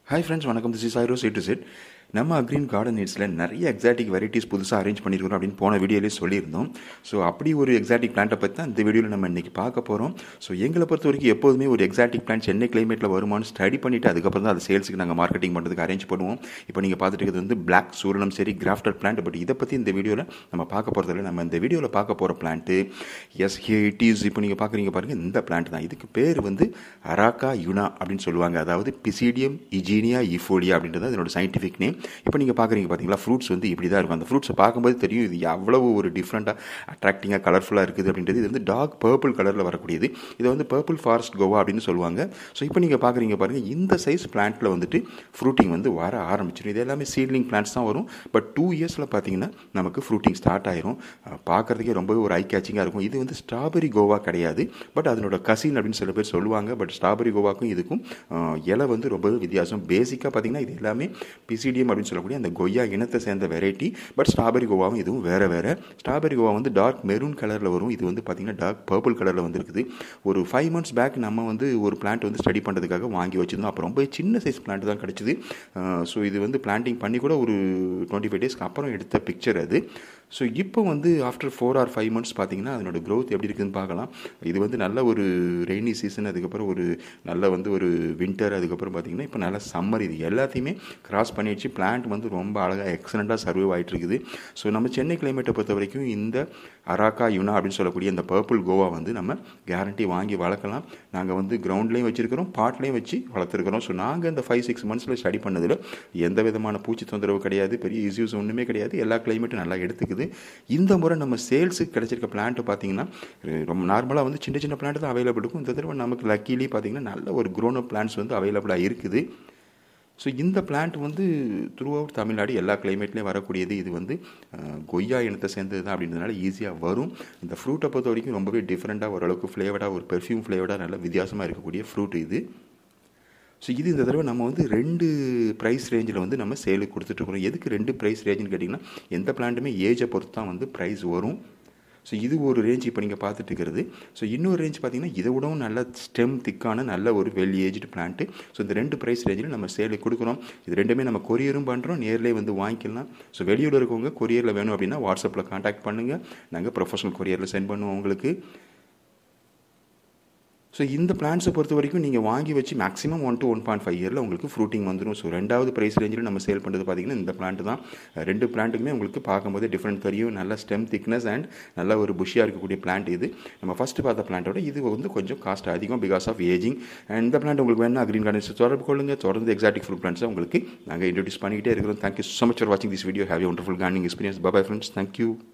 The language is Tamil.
ஹாய் ஃப்ரெண்ட்ஸ் வணக்கம் திஸ் இஸ் ஐரோ டு செட் நம்ம அக்ரீன் கார்டன் நீட்ஸில் நிறைய எக்ஸாட்டிக் வெரைட்டிஸ் புதுசாக அரேஞ்ச் பண்ணியிருக்கிறோம் அப்படின்னு போன வீடியோலேயே சொல்லியிருந்தோம் ஸோ அப்படி ஒரு எக்ஸாட்டிக் பிளான்ட்டை பற்றி தான் இந்த வீடியோவில் நம்ம இன்றைக்கி பார்க்க போகிறோம் ஸோ எங்களை பொறுத்த வரைக்கும் எப்போதுமே ஒரு எக்ஸாட்டிக் பிளான்ட் சென்னை கிளைமேட்டில் வருமானு ஸ்டடி பண்ணிவிட்டு அதுக்கப்புறம் தான் அது சேல்ஸுக்கு நாங்கள் மார்க்கெட்டிங் பண்ணுறதுக்கு அரேஞ்ச் பண்ணுவோம் இப்போ நீங்கள் பார்த்துட்டு இருக்கிறது வந்து பிளாக் சூரணம் சரி கிராஃப்டர் பிளான்ட் பட் இதை பற்றி இந்த வீடியோவில் நம்ம பார்க்க போகிறதில்ல நம்ம இந்த வீடியோவில் பார்க்க போகிற plant yes hey it is இப்போ நீங்கள் பார்க்குறீங்க பாருங்கள் இந்த பிளான்ட் தான் இதுக்கு பேர் வந்து அராக்கா யுனா அப்படின்னு சொல்லுவாங்க அதாவது பிசிடியம் இஜீனியா இஃபோலியா அப்படின்றது அதனோட சயின்டிஃபிக் நேம் இப்போ நீங்கள் பார்க்குறீங்க பார்த்தீங்களா ஃப்ரூட்ஸ் வந்து இப்படி தான் இருக்கும் அந்த ஃப்ரூட்ஸை பார்க்கும்போது தெரியும் இது எவ்வளவு ஒரு டிஃப்ரெண்ட்டாக அட்ராக்டிங்காக கலர்ஃபுல்லாக இருக்குது அப்படின்றது இது வந்து டார்க் பர்பிள் கலரில் வரக்கூடியது இதை வந்து பர்பிள் ஃபாரஸ்ட் கோவா அப்படின்னு சொல்லுவாங்க ஸோ இப்போ நீங்கள் பார்க்குறீங்க பாருங்கள் இந்த சைஸ் பிளான்ட்டில் வந்துட்டு ஃப்ரூட்டிங் வந்து வர ஆரம்பிச்சிடும் இது எல்லாமே சீட்லிங் பிளான்ட்ஸ் தான் வரும் பட் டூ இயர்ஸில் பார்த்தீங்கன்னா நமக்கு ஃப்ரூட்டிங் ஸ்டார்ட் ஆயிரும் அஹ் பார்க்கறதுக்கே ரொம்பவே ஒரு ஐ கேச்சிங்காக இருக்கும் இது வந்து ஸ்ட்ராபெரி கோவா கிடையாது பட் அதனோட கசின் அப்படின்னு சில பேர் சொல்லுவாங்க பட் ஸ்ட்ராபெரி கோவாக்கும் இதுக்கும் அஹ், இலை வந்து ரொம்பவே வித்தியாசம் பேசிக்காக பார்த்தீங்கன்னா இது எல்லாமே பிசிடிஎம் அப்படின்னு சொல்லக்கூடிய அந்த கொய்யா இனத்தை சேர்ந்த வெரைட்டி பட் ஸ்ட்ராபெரி கோவாவும் இதுவும் வேறு வேறு ஸ்ட்ராபெரி கோவா வந்து டார்க் மெரூன் கலரில் வரும் இது வந்து பார்த்தீங்கன்னா டார்க் பர்பிள் கலரில் வந்துருக்குது ஒரு ஃபைவ் மந்த்ஸ் பேக் நம்ம வந்து ஒரு பிளான்ட் வந்து ஸ்டடி பண்ணுறதுக்காக வாங்கி வச்சிருந்தோம் அப்புறம் ரொம்ப சின்ன சைஸ் பிளான்ட் தான் கிடச்சிது ஸோ இது வந்து பிளான்டிங் பண்ணி கூட ஒரு டுவெண்ட்டி ஃபைவ் டேஸ்க்கு அப்புறம் எடுத்த பிக்சர் அது ஸோ இப்போ வந்து after four or five months பார்த்தீங்கன்னா அதனோட growth எப்படி இருக்குதுன்னு பார்க்கலாம் இது வந்து நல்ல ஒரு ரெய்னி சீசன் அதுக்கப்புறம் ஒரு நல்ல வந்து ஒரு வின்டர் அதுக்கப்புறம் பார்த்தீங்கன்னா இப்போ நல்ல சம்மர் இது எல்லாத்தையுமே கிராஸ் பண்ணிடுச்சு பிளான்ட் வந்து ரொம்ப அழகாக எக்ஸலண்ட்டாக சர்வே ஆகிட்டு இருக்குது ஸோ நம்ம சென்னை கிளைமேட்டை பொறுத்த வரைக்கும் இந்த அராக்கா யுனா அப்படின்னு சொல்லக்கூடிய இந்த பர்பிள் கோவா வந்து நம்ம கேரண்டி வாங்கி வளர்க்கலாம் நாங்கள் வந்து கிரவுண்ட்லேயும் வச்சுருக்கிறோம் பாட்லேயும் வச்சு வளர்த்துருக்கிறோம் ஸோ நாங்கள் இந்த ஃபைவ் சிக்ஸ் மந்த்ஸில் ஸ்டடி பண்ணதில் எந்த விதமான பூச்சி தொந்தரவு கிடையாது பெரிய இஷ்யூஸ் ஒன்றுமே கிடையாது எல்லா கிளைமேட்டும் நல்லா எடுத்துக்குது இந்த முறை நம்ம சேல்ஸுக்கு கிடைச்சிருக்க பிளான்ட் பார்த்தீங்கன்னா அஹ் ரொம்ப நார்மலாக வந்து சின்ன சின்ன பிளான்ட் தான் அவைலபிள் இருக்கும் இந்த தடவை நமக்கு லக்கிலி பார்த்தீங்கன்னா நல்ல ஒரு க்ரோன் அப் பிளான்ஸ் வந்து அவைலபிளாக இருக்குது ஸோ இந்த பிளான்ட் வந்து த்ரூ அவுட் தமிழ்நாடு எல்லா கிளைமேட்லேயும் வரக்கூடியது இது வந்து அஹ், கொய்யா இனத்தை சேர்ந்தது தான் அப்படின்றதுனால ஈஸியாக வரும் இந்த ஃப்ரூட்டை பொறுத்த வரைக்கும் ரொம்பவே டிஃப்ரெண்ட்டாக ஓரளவுக்கு ஃப்ளேவர்டாக ஒரு பெர்ஃப்யூம் ஃப்ளேவர்டாக நல்ல வித்தியாசமாக இருக்கக்கூடிய ஃப்ரூட் இது ஸோ இது இந்த தடவை நம்ம வந்து ரெண்டு ப்ரைஸ் ரேஞ்சில் வந்து நம்ம சேலுக்கு கொடுத்துட்ருக்குறோம் எதுக்கு ரெண்டு ப்ரைஸ் ரேஞ்சுன்னு கேட்டிங்கன்னா எந்த பிளான்ட்டுமே ஏஜை பொறுத்து தான் வந்து ப்ரைஸ் வரும் ஸோ இது ஒரு ரேஞ்ச் இப்போ நீங்கள் பார்த்துட்டு இருக்கிறது ஸோ இன்னொரு ரேஞ்ச் பார்த்தீங்கன்னா இதை விடவும் நல்ல ஸ்டெம் திக்கான நல்ல ஒரு வெல் ஏஜ்டு பிளான்ட்டு ஸோ இந்த ரெண்டு ப்ரைஸ் ரேஞ்சில் நம்ம சேலுக்கு கொடுக்குறோம் இது ரெண்டுமே நம்ம கொரியரும் பண்ணுறோம் நேர்லேயே வந்து வாங்கிக்கலாம் ஸோ வெளியூரில் இருக்கவங்க கொரியரில் வேணும் அப்படின்னா வாட்ஸ்அப்பில் காண்டாக்ட் பண்ணுங்கள் நாங்கள் ப்ரொஃபஷனல் கொரியரில் சென்ட் பண்ணுவோம் உங்களுக்கு ஸோ இந்த பிளான்ஸை பொறுத்த வரைக்கும் நீங்கள் வாங்கி வச்சு maximum one to one point five இயரில் உங்களுக்கு ஃப்ரூட்டிங் வந்துடும் ஸோ ரெண்டாவது ப்ரைஸ் ரேஞ்சில் நம்ம சேல் பண்ணுறது பார்த்தீங்கன்னா இந்த பிளான்ட் தான் ரெண்டு பிளான்ட்டுக்குமே உங்களுக்கு பார்க்கும்போது டிஃப்ரெண்ட் தெரியும் நல்ல ஸ்டெம் திக்னஸ் அண்ட் நல்ல ஒரு புஷியாக இருக்கக்கூடிய பிளான்ட் இது நம்ம ஃபஸ்ட்டு பார்த்த பிளான்ட்டோட இது வந்து கொஞ்சம் காஸ்ட் அதிகம் பிகாஸ் ஆஃப் ஏஜிங் அண்ட் இந்த பிளான்ட் உங்களுக்கு வேணா க்ரீன் கார்டன்ஸ் தொடர்பு கொள்ளுங்க தொடர்ந்து எக்ஸாட்டிக் ஃப்ரூட் பிளான்ட்ஸை உங்களுக்கு நாங்கள் இன்ட்ரடியூஸ் பண்ணிக்கிட்டே இருக்கிறோம் தேங்க்யூ ஸோ மச் ஃபார் வாட்சிங் this video have wonderful gardening experience bye friends thank you